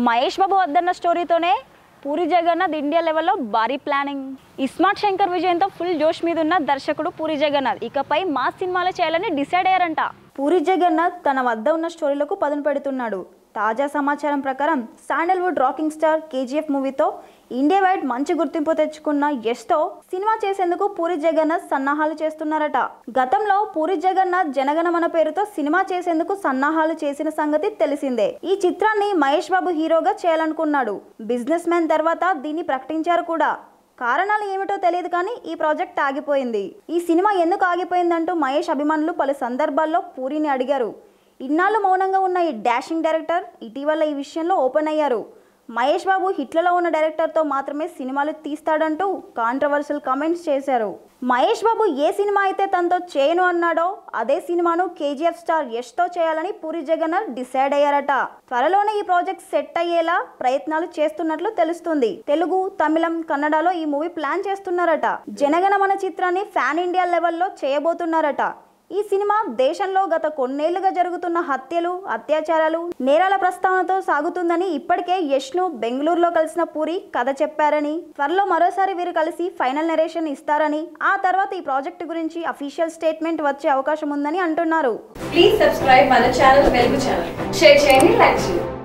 మహేష్ బాబు వద్దన్న స్టోరీతోనే పూరి జగన్నాథ్ ఇండియా లెవెల్లో భారీ ప్లానింగ్ ఇస్మార్ట్ శంకర్ విజయంతో ఫుల్ జోష్ మీద ఉన్న దర్శకుడు పూరి జగన్నాథ్ ఇకపై మా సినిమాలు చేయాలని డిసైడ్ అయ్యారంట పూరి జగన్నాథ్ తన వద్ద ఉన్న స్టోరీలకు పదును పెడుతున్నాడు తాజా సమాచారం ప్రకారం శాండల్వుడ్ రాకింగ్ స్టార్ కేజీఎఫ్ మూవీతో ఇండియా వైడ్ మంచి గుర్తింపు తెచ్చుకున్న యష్తో సినిమా చేసేందుకు పూరి జగన్నాథ్ సన్నాహాలు చేస్తున్నారట గతంలో పూరి జగన్నాథ్ జనగణమన పేరుతో సినిమా చేసేందుకు సన్నాహాలు చేసిన సంగతి తెలిసిందే ఈ చిత్రాన్ని మహేష్ బాబు హీరోగా చేయాలనుకున్నాడు బిజినెస్ మ్యాన్ తర్వాత దీన్ని ప్రకటించారు కూడా కారణాలు ఏమిటో తెలియదు కానీ ఈ ప్రాజెక్ట్ ఆగిపోయింది ఈ సినిమా ఎందుకు ఆగిపోయిందంటూ మహేష్ అభిమానులు పలు సందర్భాల్లో పూరిని అడిగారు ఇన్నాళ్ళు మౌనంగా ఉన్న ఈ డాషింగ్ డైరెక్టర్ ఇటీవల ఈ విషయంలో ఓపెన్ అయ్యారు మహేష్ బాబు హిట్లలో ఉన్న డైరెక్టర్తో మాత్రమే సినిమాలు తీస్తాడంటూ కాంట్రవర్షియల్ కామెంట్స్ చేశారు మహేష్ బాబు ఏ సినిమా అయితే తనతో చేయను అన్నాడో అదే సినిమాను కేజీఎఫ్ స్టార్ యష్తో చేయాలని పూరి జగన్నాథ్ డిసైడ్ అయ్యారట త్వరలోనే ఈ ప్రాజెక్ట్ సెట్ అయ్యేలా ప్రయత్నాలు చేస్తున్నట్లు తెలుస్తుంది తెలుగు తమిళం కన్నడలో ఈ మూవీ ప్లాన్ చేస్తున్నారట జనగణమన చిత్రాన్ని ఫ్యాన్ ఇండియా లెవెల్లో చేయబోతున్నారట ఈ సినిమా దేశంలో గత కొన్నేళ్లుగా జరుగుతున్న హత్యలు అత్యాచారాలు నేరాల ప్రస్తావనతో సాగుతుందని ఇప్పటికే యష్ను బెంగళూరులో కలిసిన పూరి కథ చెప్పారని త్వరలో మరోసారి వీరు కలిసి ఫైనల్ నెరేషన్ ఇస్తారని ఆ తర్వాత ఈ ప్రాజెక్టు గురించి అఫీషియల్ స్టేట్మెంట్ వచ్చే అవకాశం ఉందని అంటున్నారు ప్లీజ్ సబ్స్క్రైబ్ మన ఛానల్ వెలుగు ఛానల్ షేర్ చేయండి లైక్ చేయండి